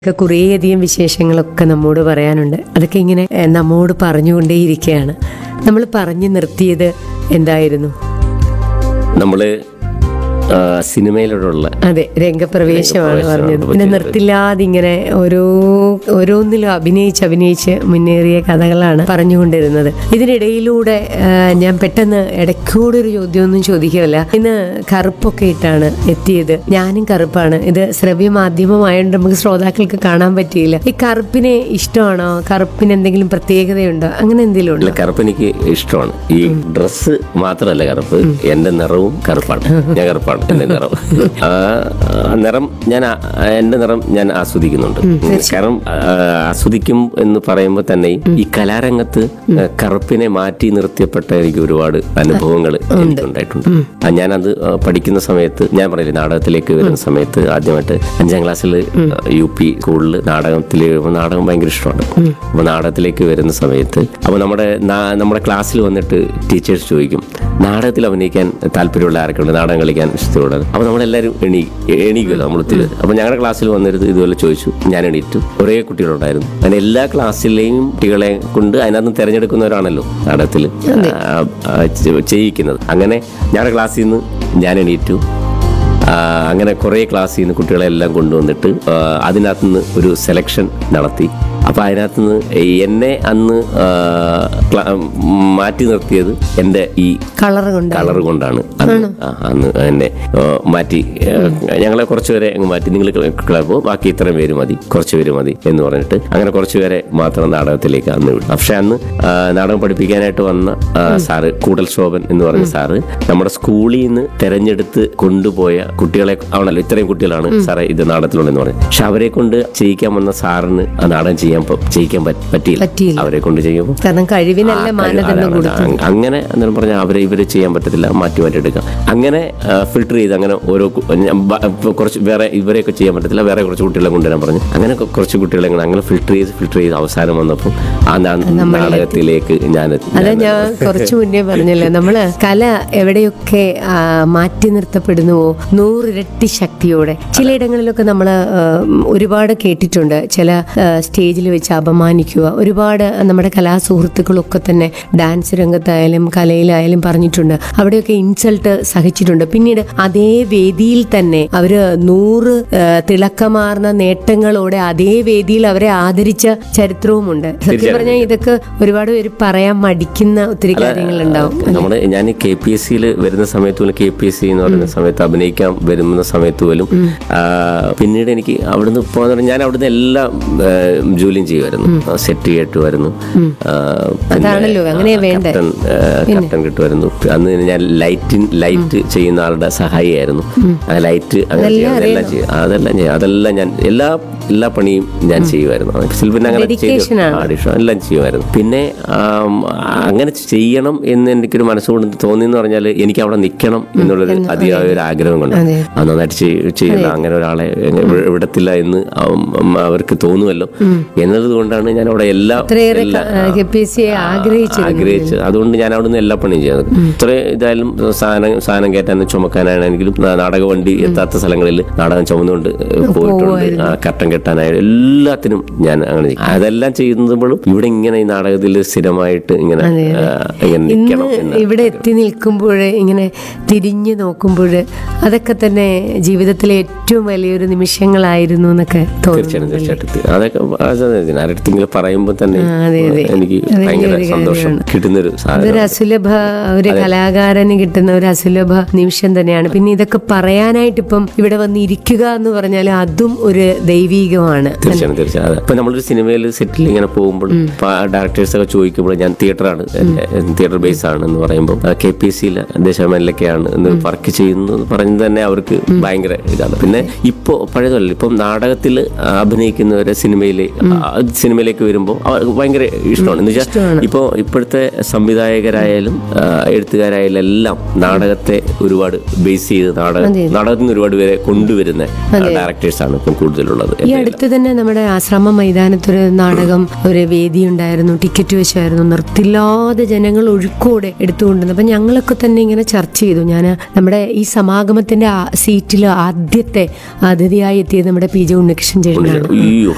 ഒക്കെ കുറേയധികം വിശേഷങ്ങളൊക്കെ നമ്മോട് പറയാനുണ്ട് അതൊക്കെ ഇങ്ങനെ ഏഹ്, നമ്മോട് പറഞ്ഞുകൊണ്ടേയിരിക്കുകയാണ് നമ്മൾ പറഞ്ഞു നിർത്തിയത് എന്തായിരുന്നു നമ്മള് ആ, സിനിമയിലൂടെയുള്ള അതെ രംഗപ്രവേശമാണ് രംഗപ്രവേശമാണ് പറഞ്ഞത് പിന്നെ പറ്റിയത്. നിർത്തില്ലാതെ ഇങ്ങനെ ഓരോ ഓരോന്നിലും അഭിനയിച്ച് അഭിനയിച്ച് മുന്നേറിയ കഥകളാണ് പറഞ്ഞുകൊണ്ടിരുന്നത് ഇതിനിടയിലൂടെ ആ, ഞാൻ പെട്ടെന്ന് ഇടയ്ക്കൂടെ ഒരു ചോദ്യമൊന്നും ചോദിക്കുകയല്ല ഇന്ന് കറുപ്പൊക്കെ ഇട്ടാണ് എത്തിയത് ഞാനും കറുപ്പാണ് ഇത് ശ്രവ്യ മാധ്യമമായതുകൊണ്ട് നമുക്ക് ശ്രോതാക്കൾക്ക് കാണാൻ പറ്റിയില്ല ഈ കറുപ്പിനെ ഇഷ്ടമാണോ കറുപ്പിന് എന്തെങ്കിലും പ്രത്യേകതയുണ്ടോ അങ്ങനെ എന്തെങ്കിലും ഉണ്ടോ അല്ല കറുപ്പ് എനിക്ക് ഇഷ്ടമാണ് ഈ ഡ്രസ്സ് മാത്രമല്ല കറുപ്പ് എന്റെ നിറവും കറുപ്പാണ് ഞാൻ കറുപ്പാണ് എന്റെ നിറം ആ ആ നിറം ഞാൻ ആ- എന്റെ നിറം ഞാൻ ആസ്വദിക്കുന്നുണ്ട് കാരണം ആ, ആസ്വദിക്കും എന്ന് പറയുമ്പോൾ തന്നെയും ഈ കലാരംഗത്ത് കറുപ്പിനെ മാറ്റി നിർത്തിയപ്പെട്ട എനിക്ക് ഒരുപാട് അനുഭവങ്ങൾ എനിക്കുണ്ടായിട്ടുണ്ട് ആ, ഞാനത് ആ, പഠിക്കുന്ന സമയത്ത് ഞാൻ പറയില്ലേ നാടകത്തിലേക്ക് വരുന്ന സമയത്ത് ആദ്യമായിട്ട് അഞ്ചാം ക്ലാസ്സിൽ യു പി സ്കൂളിൽ നാടകത്തിൽ വരുമ്പോൾ നാടകം ഭയങ്കര ഇഷ്ടമാണ് അപ്പോൾ നാടകത്തിലേക്ക് വരുന്ന സമയത്ത് അപ്പോൾ നമ്മുടെ നാ- നമ്മുടെ ക്ലാസ്സിൽ വന്നിട്ട് ടീച്ചേഴ്സ് ചോദിക്കും നാടകത്തിൽ അഭിനയിക്കാൻ താല്പര്യമുള്ള ആരൊക്കെ ഉണ്ട് നാടകം കളിക്കാൻ ഇഷ്ടമുള്ള അപ്പോൾ നമ്മളെല്ലാവരും എണീ എണീക്കുമല്ലോ നമ്മൾ ഒത്തിരി അപ്പോൾ ഞങ്ങളുടെ ക്ലാസ്സിൽ വന്നിട്ട് ഇതുപോലെ ചോദിച്ചു ഞാൻ എണീറ്റു കുറേ കുട്ടികളുണ്ടായിരുന്നു അങ്ങനെ എല്ലാ ക്ലാസ്സിലെയും കുട്ടികളെ കൊണ്ട് അതിനകത്ത് തിരഞ്ഞെടുക്കുന്നവരാണല്ലോ നാടകത്തിൽ ആ, ആ, ചെ- ചെയ്യിക്കുന്നത് അങ്ങനെ ഞങ്ങളുടെ ക്ലാസ്സിൽ നിന്ന് ഞാൻ എണീറ്റു ആ, അങ്ങനെ കുറേ ക്ലാസ്സിൽ നിന്ന് കുട്ടികളെല്ലാം കൊണ്ടുവന്നിട്ട് ആ, അതിനകത്ത് നിന്ന് ഒരു സെലക്ഷൻ നടത്തി അപ്പോൾ അതിനകത്ത് നിന്ന് എന്നെ അന്ന് ആ, ക്ലാ- മാറ്റി നിർത്തിയത് എൻ്റെ ഈ കളർ കൊണ്ട് കളർ കൊണ്ടാണ് അന്ന് ആ, അന്ന് എന്നെ ആ, മാറ്റി ആ, ഞങ്ങളെ കുറച്ച് പേരെ അങ്ങ് മാറ്റി നിങ്ങൾ ക്ലബ് ബാക്കി ഇത്രയും പേര് മതി കുറച്ച് പേര് മതി എന്ന് പറഞ്ഞിട്ട് അങ്ങനെ കുറച്ച് പേരെ മാത്രം നാടകത്തിലേക്ക് അന്ന് വിട്ടു പക്ഷെ അന്ന് ആ, നാടകം പഠിപ്പിക്കാനായിട്ട് വന്ന ആ, സാറ് കൂടൽ ശോഭൻ എന്ന് പറഞ്ഞ സാറ് നമ്മുടെ സ്കൂളിൽ നിന്ന് തെരഞ്ഞെടുത്ത് കൊണ്ടുപോയ കുട്ടികളെ ആണല്ലോ ഇത്രയും കുട്ടികളാണ് സാറേ ഇത് നാടകത്തിലുണ്ടെന്ന് പറഞ്ഞു പക്ഷെ അവരെ കൊണ്ട് ചെയ്യിക്കാൻ വന്ന സാറിന് ആ നാടകം ചെയ്യാൻ പ- ചെയ്യിക്കാൻ പറ്റ- പറ്റിയില്ല പറ്റിയില്ല. അവരെ കൊണ്ട് ചെയ്യുമ്പോൾ കാരണം കഴിവിനല്ല ആ, മാനദണ്ഡം അതാണ്, കൊടുത്തു അതാണ്. അങ്ങനെ അന്നേരം പറഞ്ഞാൽ അവരെ ഇവരെ ചെയ്യാൻ പറ്റത്തില്ല മാറ്റി മാറ്റി എടുക്കാം അങ്ങനെ ഫിൽട്ടർ ചെയ്ത് അങ്ങനെ ഓരോ കു- ഞാൻ ബ- ഇപ്പൊ കുറച്ച് വേറെ ഇവരെയൊക്കെ ചെയ്യാൻ പറ്റത്തില്ല വേറെ കുറച്ച് കുട്ടികളെ കൊണ്ടുവരാൻ പറഞ്ഞു അങ്ങനെ കൊ- കുറച്ച് കുട്ടികളെ കൂടെ അങ്ങനെ ഫിൽട്ടർ ചെയ്ത് ഫിൽട്ടർ ചെയ്ത് അവസാനം വന്നപ്പോൾ ആ നാ- നാടകത്തിലേക്ക് ഞാൻ അതാ ഞാൻ കുറച്ചു മുന്നേ പറഞ്ഞല്ലോ നമ്മള് കല എവിടെയൊക്കെ ആ, മാറ്റി നിർത്തപ്പെടുന്നുവോ നൂറിരട്ടി ശക്തിയോടെ ചിലയിടങ്ങളിലൊക്കെ നമ്മൾ ഒരുപാട് കേട്ടിട്ടുണ്ട് ചില ആ, സ്റ്റേജിൽ വെച്ച് അപമാനിക്കുക ഒരുപാട് നമ്മുടെ കലാസുഹൃത്തുക്കളൊക്കെ തന്നെ ഡാൻസ് രംഗത്തായാലും കലയിലായാലും പറഞ്ഞിട്ടുണ്ട് അവിടെയൊക്കെ ഇൻസൾട്ട് സഹിച്ചിട്ടുണ്ട് പിന്നീട് അതേ വേദിയിൽ തന്നെ അവര് നൂറ് ആ, തിളക്കമാർന്ന നേട്ടങ്ങളോടെ അതേ വേദിയിൽ അവരെ ആദരിച്ച ചരിത്രവുമുണ്ട് സത്യം പറഞ്ഞാൽ ഇതൊക്കെ ഒരുപാട് പേര് പറയാൻ മടിക്കുന്ന ഒത്തിരി കാര്യങ്ങളുണ്ടാവും നമ്മുടെ ഞാൻ കെ പി എസ് സിയിൽ വരുന്ന സമയത്ത് പോലും കെ പി എസ് സി എന്ന് പറയുന്ന സമയത്ത് അഭിനയിക്കാൻ വരുന്ന സമയത്ത് പോലും ആ, പിന്നീട് എനിക്ക് അവിടുന്ന് പോകാൻ ഞാൻ അവിടുന്ന് എല്ലാ ആ, ജോലിയും ചെയ്യുമായിരുന്നു സെറ്റ് കേട്ടുമായിരുന്നു ആ, പിന്നെ, അതാണല്ലോ, അങ്ങനെയാ വേണ്ടേ. കർട്ടൻ ആ, കർട്ടൻ കിട്ടുമായിരുന്നു അന്ന് ഞാൻ ലൈറ്റിൻ ലൈറ്റ് ചെയ്യുന്ന ആളുടെ സഹായിയായിരുന്നു ആ ലൈറ്റ് അങ്ങനെ ചെയ്യും, അതെല്ലാം ചെയ്യും അതെല്ലാം ചെയ്യും അതെല്ലാം ഞാൻ എല്ലാ എല്ലാ പണിയും ഞാൻ ചെയ്യുമായിരുന്നു സിൽവിൻ അങ്ങനെ Dedication ആണ്. ആഡിഷൻ എല്ലാം ചെയ്യുമായിരുന്നു പിന്നെ ആം, അങ്ങനെ ചെയ്യണം എന്ന് എനിക്കൊരു മനസ്സുകൊണ്ട് തോന്നിയെന്ന് പറഞ്ഞാൽ എനിക്ക് അവിടെ നിൽക്കണം എന്നുള്ളൊരു അതിയായ ഒരു ആഗ്രഹം കൊണ്ട് അതെ. അത് നന്നായിട്ട് ചെയ്- ചെയ്യണം അങ്ങനെ ഒരാളെ വി- വിടത്തില്ല എന്ന് അവ- ഉം അവർക്ക് തോന്നുമല്ലോ എന്നത് കൊണ്ടാണ് ഞാൻ അവിടെ എല്ലാ അത്രയേറെ എല്ലാ- കെ പി എസ് സിയെ ആഗ്രഹിച്ചിരുന്നു ആഗ്രഹിച്ച് അതുകൊണ്ട് ഞാൻ അവിടുന്ന് എല്ലാ പണിയും ചെയ്യുന്നത് ഇത്ര ഇതായാലും സാധനം സാധനം കയറ്റാനും ചുമക്കാനാണെങ്കിലും നാ- നാടക വണ്ടി എത്താത്ത സ്ഥലങ്ങളിൽ നാടകം ചുമന്നുകൊണ്ട് പോയിട്ടുണ്ട് ആ, കട്ടൻ കെട്ടാനായാലും എല്ലാത്തിനും ഞാൻ അങ്ങനെ ചെയ്യും. അതെല്ലാം ചെയ്യുമ്പോഴും ഇവിടെ ഇങ്ങനെ ഈ നാടകത്തിൽ സ്ഥിരമായിട്ട് ഇങ്ങനെ ആ, ഇങ്ങനെ നിൽക്കണം എന്ന് ഇവിടെ എത്തി നിൽക്കുമ്പോൾ ഇങ്ങനെ തിരിഞ്ഞു നോക്കുമ്പോൾ അതൊക്കെ തന്നെ ജീവിതത്തിലെ ഏറ്റവും വലിയൊരു നിമിഷങ്ങളായിരുന്നു എന്നൊക്കെ തോന്നുന്നു തീർച്ചയായിട്ടും തീർച്ചയായിട്ടും അതൊക്കെ ആരടുത്തെങ്കിലും പറയുമ്പോൾ തന്നെ ആ, അതെ, അതെ. എനിക്ക് അത് ഭയങ്കര വലിയൊരു സന്തോഷം കാര്യമാണ്. കിട്ടുന്നൊരു സാധനം അതൊരു അസുലഭ ഒരു കലാകാരന് കിട്ടുന്ന ഒരു അസുലഭ നിമിഷം തന്നെയാണ് പിന്നെ ഇതൊക്കെ പറയാനായിട്ട് ഇപ്പം ഇവിടെ വന്ന് ഇരിക്കുക എന്ന് പറഞ്ഞാൽ അതും ഒരു ദൈവീകമാണ് തീർച്ചയായും തീർച്ചയായും അതെ ഇപ്പൊ നമ്മളൊരു സിനിമയിൽ സെറ്റിൽ ഇങ്ങനെ പോകുമ്പോൾ ഡയറക്ടേഴ്സ് ഒക്കെ ചോദിക്കുമ്പോൾ ഞാൻ തിയേറ്ററാണ് തിയേറ്റർ ബേസ് ആണ് എന്ന് പറയുമ്പോൾ കെ പി എസ് സിയിൽ ദേശാമനിലൊക്കെയാണ് എന്ന് വർക്ക് ചെയ്യുന്നു എന്ന് പറഞ്ഞത് തന്നെ അവർക്ക് ഭയങ്കര ഇതാണ് പിന്നെ ഇപ്പോൾ പഴയതല്ല ഇപ്പം നാടകത്തിൽ അഭിനയിക്കുന്നവരെ സിനിമയിൽ സിനിമയിലേക്ക് വരുമ്പോൾ അവർക്ക് ഭയങ്കര ഇഷ്ടമാണ് എന്ന് വെച്ചാൽ ഇപ്പോൾ ഇപ്പോഴത്തെ സംവിധായകരായാലും ആ, എഴുത്തുകാരായാലും എല്ലാം നാടകത്തെ ഒരുപാട് ബേസ് ചെയ്ത് നാടകം നാടകത്തിൽ നിന്ന് ഒരുപാട് പേരെ കൊണ്ടുവരുന്ന ഡയറക്ടേഴ്സാണ് ഇപ്പം കൂടുതലുള്ളത് ഈ അടുത്ത് തന്നെ നമ്മുടെ ആശ്രമ മൈതാനത്തൊരു നാടകം ഒരു വേദി ഉണ്ടായിരുന്നു ടിക്കറ്റ് വെച്ചായിരുന്നു നിർത്തില്ലാതെ ജനങ്ങൾ ഒഴുക്കോടെ എടുത്തുകൊണ്ടിരുന്നു അപ്പൊ ഞങ്ങളൊക്കെ തന്നെ ഇങ്ങനെ ചർച്ച ചെയ്തു ഞാൻ നമ്മുടെ ഈ സമാഗമത്തിന്റെ സീറ്റിൽ ആദ്യത്തെ അതിഥിയായി എത്തിയത് നമ്മുടെ പി ജെ ഉണ്ണികൃഷ്ണൻ ചേട്ടനാണ് അയ്യോ